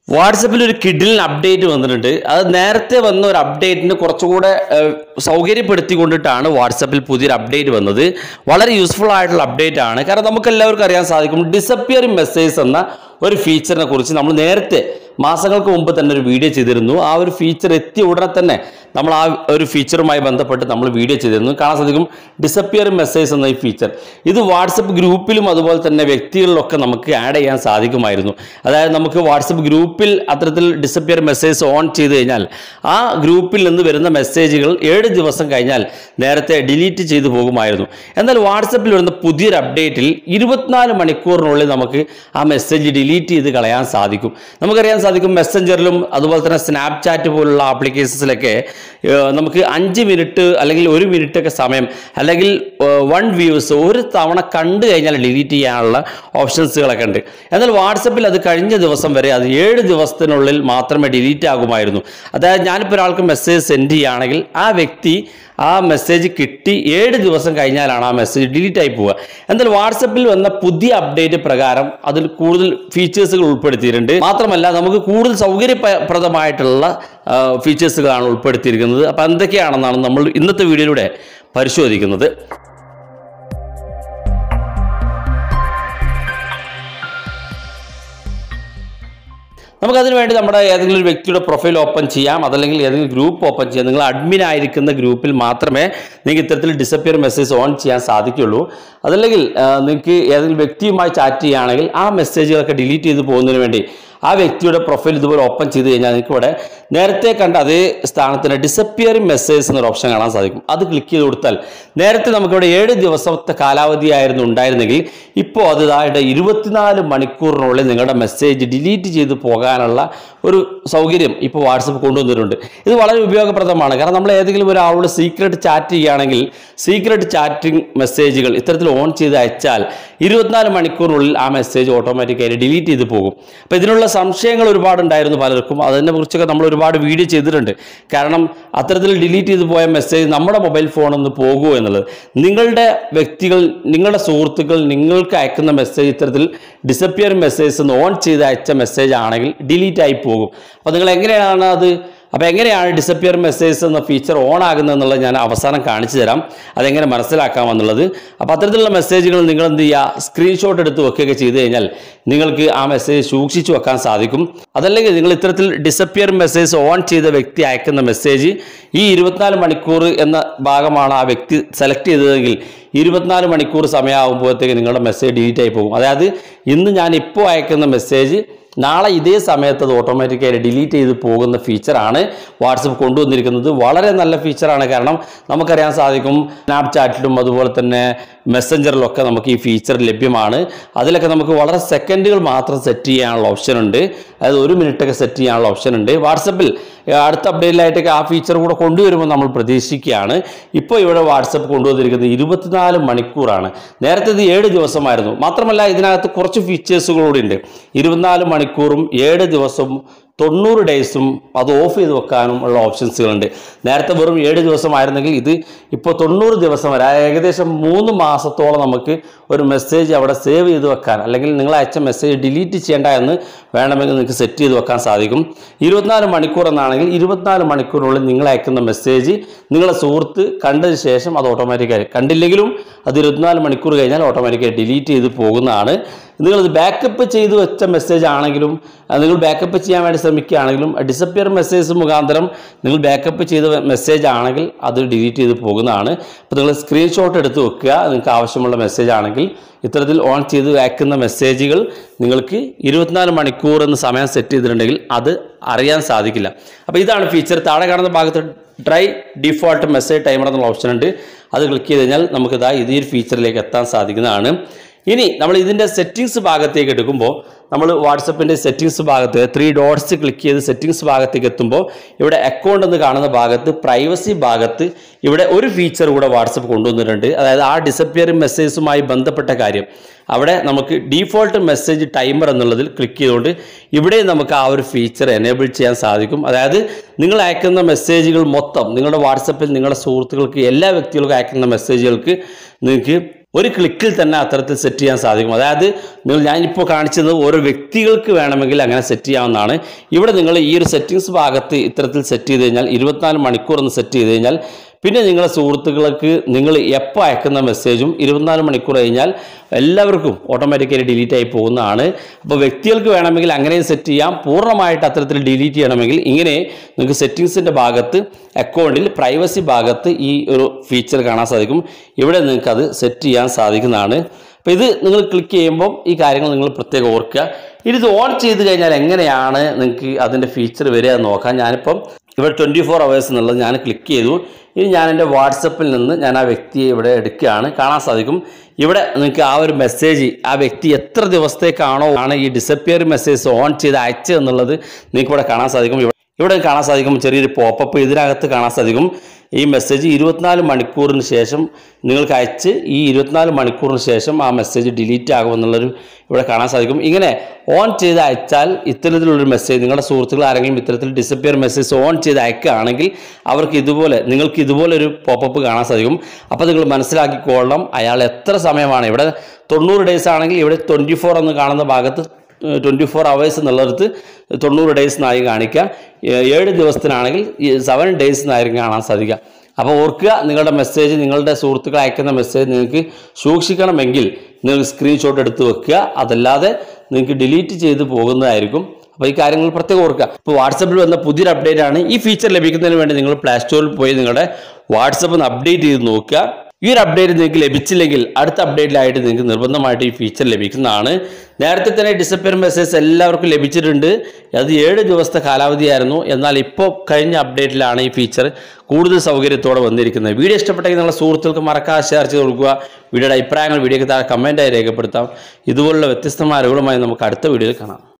വാട്സപ്പിൽ ഒരു കിഡിലിന് അപ്ഡേറ്റ് വന്നിട്ടുണ്ട് അത് നേരത്തെ വന്ന ഒരു അപ്ഡേറ്റിന് കുറച്ചുകൂടെ ഏഹ്, സൗകര്യപ്പെടുത്തിക്കൊണ്ടിട്ടാണ് വാട്സപ്പിൽ പുതിയൊരു അപ്ഡേറ്റ് വന്നത് വളരെ യൂസ്ഫുൾ ആയിട്ടുള്ള അപ്ഡേറ്റ് ആണ് കാരണം നമുക്ക് എല്ലാവർക്കും അറിയാൻ സാധിക്കും ഡിസപ്പിയറിംഗ് മെസ്സേജ് എന്ന ഒരു ഫീച്ചറിനെ കുറിച്ച് നമ്മൾ നേരത്തെ മാസങ്ങൾക്ക് മുമ്പ് തന്നെ ഒരു വീഡിയോ ചെയ്തിരുന്നു ആ ഒരു ഫീച്ചർ എത്തിയ ഉടനെ തന്നെ നമ്മൾ ആ ഒരു ഫീച്ചറുമായി ബന്ധപ്പെട്ട് നമ്മൾ വീഡിയോ ചെയ്തിരുന്നു കാണാൻ സാധിക്കും ഡിസപ്പിയറിംഗ് മെസ്സേജ് എന്ന ഈ ഫീച്ചർ ഇത് വാട്സപ്പ് ഗ്രൂപ്പിലും അതുപോലെ തന്നെ വ്യക്തികളിലൊക്കെ നമുക്ക് ആഡ് ചെയ്യാൻ സാധിക്കുമായിരുന്നു അതായത് നമുക്ക് വാട്സപ്പ് ഗ്രൂപ്പിൽ അത്തരത്തിൽ ഡിസപ്പിയർ മെസ്സേജ് ഓൺ ചെയ്ത് കഴിഞ്ഞാൽ ആ ഗ്രൂപ്പിൽ നിന്ന് വരുന്ന മെസ്സേജുകൾ ഏഴ് ദിവസം കഴിഞ്ഞാൽ നേരത്തെ ഡിലീറ്റ് ചെയ്തു പോകുമായിരുന്നു എന്നാൽ വാട്സപ്പിൽ വരുന്ന പുതിയൊരു അപ്ഡേറ്റിൽ ഇരുപത്തിനാല് മണിക്കൂറിനുള്ളിൽ നമുക്ക് ആ മെസ്സേജ് ഡിലീറ്റ് ചെയ്ത് കളയാൻ സാധിക്കും നമുക്കറിയാൻ സാധിക്കും മെസ്സഞ്ചറിലും അതുപോലെ തന്നെ സ്നാപ്ചാറ്റ് പോലുള്ള ആപ്ലിക്കേഷൻസിലൊക്കെ ഏഹ്, നമുക്ക് അഞ്ച് മിനിറ്റ് അല്ലെങ്കിൽ ഒരു മിനിറ്റ് ഒക്കെ സമയം അല്ലെങ്കിൽ വൺ വ്യൂസ് ഒരു തവണ കണ്ടു കഴിഞ്ഞാൽ ഡിലീറ്റ് ചെയ്യാനുള്ള ഓപ്ഷൻസുകളൊക്കെ ഉണ്ട് എന്നാൽ വാട്സപ്പിൽ അത് കഴിഞ്ഞ ദിവസം വരെ അത് ഏഴ് ദിവസത്തിനുള്ളിൽ മാത്രമേ ഡിലീറ്റ് ആകുമായിരുന്നു അതായത് ഞാനിപ്പോൾ ഒരാൾക്ക് മെസ്സേജ് സെൻഡ് ചെയ്യുകയാണെങ്കിൽ ആ വ്യക്തി ആ മെസ്സേജ് കിട്ടി ഏഴ് ദിവസം കഴിഞ്ഞാലാണ് ആ മെസ്സേജ് ഡിലീറ്റ് ആയി പോവുക എന്നാൽ വാട്സപ്പിൽ വന്ന പുതിയ അപ്ഡേറ്റ് പ്രകാരം അതിൽ കൂടുതൽ ഫീച്ചേഴ്സുകൾ ഉൾപ്പെടുത്തിയിട്ടുണ്ട് മാത്രമല്ല നമുക്ക് കൂടുതൽ സൗകര്യപ്രദമായിട്ടുള്ള ഫീച്ചേഴ്സുകളാണ് ഉൾപ്പെടുത്തിയിരിക്കുന്നത് അപ്പോൾ എന്തൊക്കെയാണെന്നാണ് നമ്മൾ ഇന്നത്തെ വീഡിയോയിലൂടെ പരിശോധിക്കുന്നത് നമുക്കതിന് വേണ്ടി നമ്മുടെ ഏതെങ്കിലും ഒരു വ്യക്തിയുടെ പ്രൊഫൈൽ ഓപ്പൺ ചെയ്യാം അതല്ലെങ്കിൽ ഏതെങ്കിലും ഗ്രൂപ്പ് ഓപ്പൺ ചെയ്യാം നിങ്ങൾ അഡ്മിൻ ആയിരിക്കുന്ന ഗ്രൂപ്പിൽ മാത്രമേ നിങ്ങൾക്ക് ഇത്തരത്തിൽ ഡിസപ്പിയർ മെസ്സേജ് ഓൺ ചെയ്യാൻ സാധിക്കുള്ളൂ അതല്ലെങ്കിൽ ആ, നിങ്ങൾക്ക് ഏതെങ്കിലും വ്യക്തിയുമായി ചാറ്റ് ചെയ്യുകയാണെങ്കിൽ ആ മെസ്സേജുകളൊക്കെ ഡിലീറ്റ് ചെയ്ത് പോകുന്നതിന് വേണ്ടി ആ വ്യക്തിയുടെ പ്രൊഫൈൽ ഇതുപോലെ ഓപ്പൺ ചെയ്ത് കഴിഞ്ഞാൽ നിങ്ങൾക്ക് ഇവിടെ നേരത്തെ കണ്ട അതേ സ്ഥാനത്തിന് ഡിസപ്പിയറിംഗ് മെസ്സേജ് എന്നൊരു ഓപ്ഷൻ കാണാൻ സാധിക്കും അത് ക്ലിക്ക് ചെയ്ത് കൊടുത്താൽ നേരത്തെ നമുക്കിവിടെ ഏഴ് ദിവസത്തെ കാലാവധിയായിരുന്നു ഉണ്ടായിരുന്നെങ്കിൽ ഇപ്പോൾ അത് ഇതായിട്ട് ഇരുപത്തിനാല് മണിക്കൂറിനുള്ളിൽ നിങ്ങളുടെ മെസ്സേജ് ഡിലീറ്റ് ചെയ്ത് പോകാനുള്ള ഒരു സൗകര്യം ഇപ്പോൾ വാട്സപ്പ് കൊണ്ടുവന്നിട്ടുണ്ട് ഇത് വളരെ ഉപയോഗപ്രദമാണ് കാരണം നമ്മൾ ഏതെങ്കിലും ഒരാളോട് സീക്രട്ട് ചാറ്റ് ചെയ്യുകയാണെങ്കിൽ സീക്രട്ട് ചാറ്റിംഗ് മെസ്സേജുകൾ ഇത്തരത്തിൽ ഓൺ ചെയ്ത് അയച്ചാൽ ഇരുപത്തിനാല് മണിക്കൂറിനുള്ളിൽ ആ മെസ്സേജ് ഓട്ടോമാറ്റിക്കായി ഡിലീറ്റ് ചെയ്ത് പോകും അപ്പോൾ ഇതിനുള്ള സംശയങ്ങൾ ഒരുപാടുണ്ടായിരുന്നു പലർക്കും അതിനെ കുറിച്ചൊക്കെ നമ്മൾ ഒരുപാട് വീഡിയോ ചെയ്തിട്ടുണ്ട് കാരണം അത്തരത്തിൽ ഡിലീറ്റ് ചെയ്ത് പോയ മെസ്സേജ് നമ്മുടെ മൊബൈൽ ഫോണിൽ നിന്ന് പോകുമോ എന്നുള്ളത് നിങ്ങളുടെ വ്യക്തികൾ നിങ്ങളുടെ സുഹൃത്തുക്കൾ നിങ്ങൾക്ക് അയക്കുന്ന മെസ്സേജ് ഇത്തരത്തിൽ ഡിസപ്പിയർ മെസ്സേജ് ഓൺ ചെയ്ത് അയച്ച മെസ്സേജ് ആണെങ്കിൽ ഡിലീറ്റ് ആയി പോകും അപ്പോൾ നിങ്ങൾ എങ്ങനെയാണ് അത് അപ്പോൾ എങ്ങനെയാണ് ഡിസപ്പിയർ മെസ്സേജ് എന്ന ഫീച്ചർ ഓൺ ആകുന്നത് എന്നുള്ളത് ഞാൻ അവസാനം കാണിച്ചു തരാം അതെങ്ങനെ മനസ്സിലാക്കാമെന്നുള്ളത് അപ്പോൾ അത്തരത്തിലുള്ള മെസ്സേജുകൾ നിങ്ങൾ എന്ത് ചെയ്യുക സ്ക്രീൻഷോട്ട് എടുത്ത് വെക്കുകയൊക്കെ ചെയ്ത് കഴിഞ്ഞാൽ നിങ്ങൾക്ക് ആ മെസ്സേജ് സൂക്ഷിച്ചു വെക്കാൻ സാധിക്കും അതല്ലെങ്കിൽ നിങ്ങൾ ഇത്തരത്തിൽ ഡിസപ്പിയർ മെസ്സേജ് ഓൺ ചെയ്ത വ്യക്തി അയക്കുന്ന മെസ്സേജ് ഈ ഇരുപത്തിനാല് മണിക്കൂർ എന്ന ഭാഗമാണ് ആ വ്യക്തി സെലക്ട് ചെയ്തതെങ്കിൽ ഇരുപത്തിനാല് മണിക്കൂർ സമയമാകുമ്പോഴത്തേക്ക് നിങ്ങളുടെ മെസ്സേജ് ഡിലീറ്റ് ആയി പോകും അതായത് ഇന്ന് ഞാൻ ഇപ്പോൾ അയക്കുന്ന മെസ്സേജ് നാളെ ഇതേ സമയത്ത് അത് ഓട്ടോമാറ്റിക്കായി ഡിലീറ്റ് ചെയ്ത് പോകുന്ന ഫീച്ചറാണ് വാട്സപ്പ് കൊണ്ടുവന്നിരിക്കുന്നത് വളരെ നല്ല ഫീച്ചറാണ് കാരണം നമുക്കറിയാൻ സാധിക്കും സ്നാപ്ചാറ്റിലും അതുപോലെ തന്നെ മെസ്സഞ്ചറിലൊക്കെ നമുക്ക് ഈ ഫീച്ചർ ലഭ്യമാണ് അതിലൊക്കെ നമുക്ക് വളരെ സെക്കൻഡുകൾ മാത്രം സെറ്റ് ചെയ്യാനുള്ള ഓപ്ഷൻ ഉണ്ട് അതായത് ഒരു മിനിറ്റൊക്കെ സെറ്റ് ചെയ്യാനുള്ള ഓപ്ഷൻ ഉണ്ട് വാട്സപ്പിൽ ഏഹ്, അടുത്ത അപ്ഡേറ്റിലായിട്ടൊക്കെ ആ ഫീച്ചർ കൂടെ കൊണ്ടുവരുമ്പോൾ നമ്മൾ പ്രതീക്ഷിക്കുകയാണ് ഇപ്പോൾ ഇവിടെ വാട്സപ്പ് കൊണ്ടുവന്നിരിക്കുന്നത് ഇരുപത്തിനാല് മണിക്കൂറാണ് നേരത്തെ ഇത് ഏഴ് ദിവസമായിരുന്നു മാത്രമല്ല ഇതിനകത്ത് കുറച്ച് ഫീച്ചേഴ്സുകൾ കൂടി ഉണ്ട് ഇരുപത്തിനാല് മണിക്കൂറും ഏഴ് ദിവസവും തൊണ്ണൂറ് ഡേയ്സും അത് ഓഫ് ചെയ്ത് വെക്കാനും ഉള്ള ഓപ്ഷൻസുകളുണ്ട് നേരത്തെ വെറും ഏഴ് ദിവസമായിരുന്നെങ്കിൽ ഇത് ഇപ്പോൾ തൊണ്ണൂറ് ദിവസം വരെ അതായത് ഏകദേശം മൂന്ന് മാസത്തോളം നമുക്ക് ഒരു മെസ്സേജ് അവിടെ സേവ് ചെയ്ത് വെക്കാൻ അല്ലെങ്കിൽ നിങ്ങൾ അയച്ച മെസ്സേജ് ഡിലീറ്റ് ചെയ്യേണ്ട എന്ന് വേണമെങ്കിൽ നിങ്ങൾക്ക് സെറ്റ് ചെയ്ത് വെക്കാൻ സാധിക്കും ഇരുപത്തിനാല് മണിക്കൂർ എന്നാണെങ്കിൽ ഇരുപത്തിനാല് മണിക്കൂറിനുള്ളിൽ നിങ്ങൾ അയക്കുന്ന മെസ്സേജ് നിങ്ങളെ സുഹൃത്ത് കണ്ടതിന് ശേഷം അത് ഓട്ടോമാറ്റിക്കായി കണ്ടില്ലെങ്കിലും അത് ഇരുപത്തിനാല് മണിക്കൂർ കഴിഞ്ഞാൽ ഓട്ടോമാറ്റിക്കായി ഡിലീറ്റ് ചെയ്ത് പോകുന്നതാണ് നിങ്ങളിത് ബാക്കപ്പ് ചെയ്ത് വെച്ച മെസ്സേജ് ആണെങ്കിലും അത് നിങ്ങൾ ബാക്കപ്പ് ചെയ്യാൻ വേണ്ടി ശ്രമിക്കുകയാണെങ്കിലും ഡിസപ്പിയർ മെസ്സേജ് മുഖാന്തരം നിങ്ങൾ ബാക്കപ്പ് ചെയ്ത മെസ്സേജ് ആണെങ്കിൽ അത് ഡിലീറ്റ് ചെയ്ത് പോകുന്നതാണ് അപ്പോൾ നിങ്ങൾ സ്ക്രീൻഷോട്ട് എടുത്ത് വെക്കുക നിങ്ങൾക്ക് ആവശ്യമുള്ള മെസ്സേജ് ആണെങ്കിൽ ഇത്തരത്തിൽ ഓൺ ചെയ്ത് വയ്ക്കുന്ന മെസ്സേജുകൾ നിങ്ങൾക്ക് ഇരുപത്തിനാല് മണിക്കൂർ എന്ന് സമയം സെറ്റ് ചെയ്തിട്ടുണ്ടെങ്കിൽ അത് അറിയാൻ സാധിക്കില്ല അപ്പോൾ ഇതാണ് ഫീച്ചർ താഴെ കാണുന്ന ഭാഗത്ത് ഡ്രൈ ഡിഫോൾട്ട് മെസ്സേജ് ടൈമർ എന്നുള്ള ഓപ്ഷൻ ഉണ്ട് അത് ക്ലിക്ക് ചെയ്ത് കഴിഞ്ഞാൽ നമുക്കിതാ ഇതേ ഒരു ഫീച്ചറിലേക്ക് എത്താൻ സാധിക്കുന്നതാണ് ഇനി നമ്മൾ ഇതിൻ്റെ സെറ്റിങ്സ് ഭാഗത്തേക്ക് എടുക്കുമ്പോൾ നമ്മൾ വാട്സപ്പിൻ്റെ സെറ്റിങ്സ് ഭാഗത്ത് ത്രീ ഡോട്ട്സ് ക്ലിക്ക് ചെയ്ത് സെറ്റിങ്സ് ഭാഗത്തേക്ക് എത്തുമ്പോൾ ഇവിടെ അക്കൗണ്ട് എന്ന് കാണുന്ന ഭാഗത്ത് പ്രൈവസി ഭാഗത്ത് ഇവിടെ ഒരു ഫീച്ചർ കൂടെ വാട്സപ്പ് കൊണ്ടുവന്നിട്ടുണ്ട് അതായത് ആ ഡിസപ്പിയറിംഗ് മെസ്സേജുമായി ബന്ധപ്പെട്ട കാര്യം അവിടെ നമുക്ക് ഡീഫോൾട്ട് മെസ്സേജ് ടൈമർ എന്നുള്ളതിൽ ക്ലിക്ക് ചെയ്തുകൊണ്ട് ഇവിടെ നമുക്ക് ആ ഒരു ഫീച്ചർ എനേബിൾ ചെയ്യാൻ സാധിക്കും അതായത് നിങ്ങൾ അയക്കുന്ന മെസ്സേജുകൾ മൊത്തം നിങ്ങളുടെ വാട്സപ്പിൽ നിങ്ങളുടെ സുഹൃത്തുക്കൾക്ക് എല്ലാ വ്യക്തികൾക്കും അയക്കുന്ന മെസ്സേജുകൾക്ക് നിങ്ങൾക്ക് ഒരു ക്ലിക്കിൽ തന്നെ അത്തരത്തിൽ സെറ്റ് ചെയ്യാൻ സാധിക്കും അതായത് നിങ്ങൾ ഞാനിപ്പോൾ കാണിച്ചത് ഓരോ വ്യക്തികൾക്ക് വേണമെങ്കിൽ അങ്ങനെ സെറ്റ് ചെയ്യാവുന്നതാണ് ഇവിടെ നിങ്ങൾ ഈ ഒരു സെറ്റിങ്സ് ഭാഗത്ത് ഇത്തരത്തിൽ സെറ്റ് ചെയ്ത് കഴിഞ്ഞാൽ ഇരുപത്തിനാല് മണിക്കൂർ എന്ന് സെറ്റ് ചെയ്ത് കഴിഞ്ഞാൽ പിന്നെ നിങ്ങളുടെ സുഹൃത്തുക്കൾക്ക് നിങ്ങൾ എപ്പോൾ അയക്കുന്ന മെസ്സേജും ഇരുപത്തിനാല് മണിക്കൂർ കഴിഞ്ഞാൽ എല്ലാവർക്കും ഓട്ടോമാറ്റിക്കലി ഡിലീറ്റ് ആയി പോകുന്നതാണ് അപ്പോൾ വ്യക്തികൾക്ക് വേണമെങ്കിൽ അങ്ങനെയും സെറ്റ് ചെയ്യാം പൂർണ്ണമായിട്ട് അത്തരത്തിൽ ഡിലീറ്റ് ചെയ്യണമെങ്കിൽ ഇങ്ങനെ നിങ്ങൾക്ക് സെറ്റിങ്സിൻ്റെ ഭാഗത്ത് അക്കൗണ്ടിൽ പ്രൈവസി ഭാഗത്ത് ഈ ഒരു ഫീച്ചർ കാണാൻ സാധിക്കും ഇവിടെ നിങ്ങൾക്ക് അത് സെറ്റ് ചെയ്യാൻ സാധിക്കുന്നതാണ് അപ്പോൾ ഇത് നിങ്ങൾ ക്ലിക്ക് ചെയ്യുമ്പോൾ ഈ കാര്യങ്ങൾ നിങ്ങൾ പ്രത്യേകം ഓർക്കുക ഇനി ഇത് ഓൺ ചെയ്ത് കഴിഞ്ഞാൽ എങ്ങനെയാണ് നിങ്ങൾക്ക് അതിൻ്റെ ഫീച്ചർ വരിക എന്ന് നോക്കാം ഞാനിപ്പം ഇവിടെ ട്വൻറ്റി ഫോർ അവേഴ്സ് എന്നുള്ളത് ഞാൻ ക്ലിക്ക് ചെയ്തു ഇനി ഞാൻ എൻ്റെ വാട്സപ്പിൽ നിന്ന് ഞാൻ ആ വ്യക്തിയെ ഇവിടെ എടുക്കുകയാണ് കാണാൻ സാധിക്കും ഇവിടെ നിങ്ങൾക്ക് ആ ഒരു മെസ്സേജ് ആ വ്യക്തി എത്ര ദിവസത്തേക്കാണോ ആണ് ഈ ഡിസപ്പിയർ മെസ്സേജ് ഓൺ ചെയ്ത് അയച്ചത് എന്നുള്ളത് നിങ്ങൾക്ക് ഇവിടെ കാണാൻ സാധിക്കും ഇവിടെ ഇവിടെ കാണാൻ സാധിക്കും ചെറിയൊരു പോപ്പപ്പ് ഇതിനകത്ത് കാണാൻ സാധിക്കും ഈ മെസ്സേജ് ഇരുപത്തിനാല് മണിക്കൂറിന് ശേഷം നിങ്ങൾക്ക് അയച്ച് ഈ ഇരുപത്തിനാല് മണിക്കൂറിന് ശേഷം ആ മെസ്സേജ് ഡിലീറ്റ് ആകുമെന്നുള്ളൊരു ഇവിടെ കാണാൻ സാധിക്കും ഇങ്ങനെ ഓൺ ചെയ്ത് അയച്ചാൽ ഇത്തരത്തിലുള്ളൊരു മെസ്സേജ് നിങ്ങളുടെ സുഹൃത്തുക്കൾ ആരെങ്കിലും ഇത്തരത്തിൽ ഡിസപ്പിയർ മെസ്സേജ് ഓൺ ചെയ്ത് അയക്കുകയാണെങ്കിൽ അവർക്ക് ഇതുപോലെ നിങ്ങൾക്ക് ഇതുപോലെ ഒരു പോപ്പപ്പ് കാണാൻ സാധിക്കും അപ്പോൾ നിങ്ങൾ മനസ്സിലാക്കിക്കൊള്ളണം അയാൾ എത്ര സമയമാണ് ഇവിടെ തൊണ്ണൂറ് ഡേയ്സ് ആണെങ്കിൽ ഇവിടെ ട്വൻറ്റി ഫോർ എന്ന് കാണുന്ന ഭാഗത്ത് ട്വൻറ്റി ഫോർ അവേഴ്സ് എന്നുള്ളിടത്ത് തൊണ്ണൂറ് ഡേയ്സ് എന്നായി കാണിക്കുക ഏ- ഏഴ് ദിവസത്തിനാണെങ്കിൽ സെവൻ ഡേയ്സ് എന്നായിരിക്കും കാണാൻ സാധിക്കുക അപ്പോൾ ഓർക്കുക നിങ്ങളുടെ മെസ്സേജ് നിങ്ങളുടെ സുഹൃത്തുക്കൾ അയക്കുന്ന മെസ്സേജ് നിങ്ങൾക്ക് സൂക്ഷിക്കണമെങ്കിൽ നിങ്ങൾ സ്ക്രീൻഷോട്ട് എടുത്ത് വെക്കുക അതല്ലാതെ നിങ്ങൾക്ക് ഡിലീറ്റ് ചെയ്ത് പോകുന്നതായിരിക്കും അപ്പോൾ ഈ കാര്യങ്ങൾ പ്രത്യേകം ഓർക്കുക ഇപ്പോൾ വാട്സപ്പിൽ വന്ന പുതിയൊരു അപ്ഡേറ്റ് ആണ് ഈ ഫീച്ചർ ലഭിക്കുന്നതിന് വേണ്ടി നിങ്ങൾ പ്ലേ സ്റ്റോറിൽ പോയി നിങ്ങളുടെ വാട്സപ്പ് ഒന്ന് അപ്ഡേറ്റ് ചെയ്ത് നോക്കുക ഈ ഒരു അപ്ഡേറ്റ് നിങ്ങൾക്ക് ലഭിച്ചില്ലെങ്കിൽ അടുത്ത അപ്ഡേറ്റിലായിട്ട് നിങ്ങൾക്ക് നിർബന്ധമായിട്ട് ഈ ഫീച്ചർ ലഭിക്കുന്നതാണ് നേരത്തെ തന്നെ ഡിസപ്പിയർ മെസ്സേജ് എല്ലാവർക്കും ലഭിച്ചിട്ടുണ്ട് അത് ഏഴ് ദിവസത്തെ കാലാവധിയായിരുന്നു എന്നാൽ ഇപ്പോൾ കഴിഞ്ഞ അപ്ഡേറ്റിലാണ് ഈ ഫീച്ചർ കൂടുതൽ സൗകര്യത്തോടെ വന്നിരിക്കുന്നത് വീഡിയോ ഇഷ്ടപ്പെട്ടെങ്കിൽ നിങ്ങളുടെ സുഹൃത്തുക്കൾക്ക് മറക്കാതെ ഷെയർ ചെയ്ത് കൊടുക്കുക വീഡിയോയുടെ അഭിപ്രായങ്ങൾ വീഡിയോയ്ക്ക് താഴെ കമൻറ്റായി രേഖപ്പെടുത്താം ഇതുപോലുള്ള വ്യത്യസ്തമായ അറിവുകളുമായി നമുക്ക് അടുത്ത വീഡിയോയിൽ കാണാം